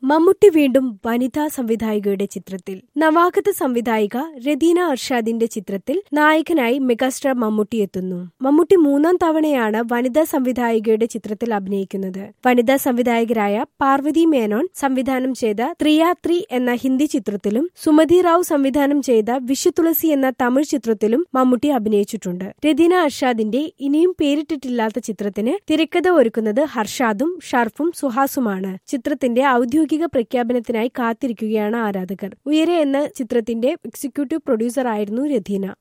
മമ്മൂട്ടി വീണ്ടും വനിതാ സംവിധായികയുടെ ചിത്രത്തിൽ നവാഗത സംവിധായിക രദീന അർഷാദിന്റെ ചിത്രത്തിൽ നായകനായി മെഗാസ്റ്റാർ മമ്മൂട്ടി എത്തുന്നു മമ്മൂട്ടി മൂന്നാം തവണയാണ് വനിതാ സംവിധായികയുടെ ചിത്രത്തിൽ അഭിനയിക്കുന്നത് വനിതാ സംവിധായകരായ പാർവതി മേനോൻ സംവിധാനം ചെയ്ത ത്രിയാത്രി എന്ന ഹിന്ദി ചിത്രത്തിലും സുമതി റാവു സംവിധാനം ചെയ്ത വിഷുതുളസി എന്ന തമിഴ് ചിത്രത്തിലും മമ്മൂട്ടി അഭിനയിച്ചിട്ടുണ്ട് രദീന അർഷാദിന്റെ ഇനിയും പേരിട്ടിട്ടില്ലാത്ത ചിത്രത്തിന് തിരക്കഥ ഒരുക്കുന്നത് ഹർഷാദും ഷർഫും സുഹാസുമാണ് ചിത്രത്തിന്റെ ഔദ്യോഗിക പ്രഖ്യാപനത്തിനായി കാത്തിരിക്കുകയാണ് ആരാധകർ ഉയരെ എന്ന ചിത്രത്തിന്റെ എക്സിക്യൂട്ടീവ് പ്രൊഡ്യൂസർ ആയിരുന്നു രഥീന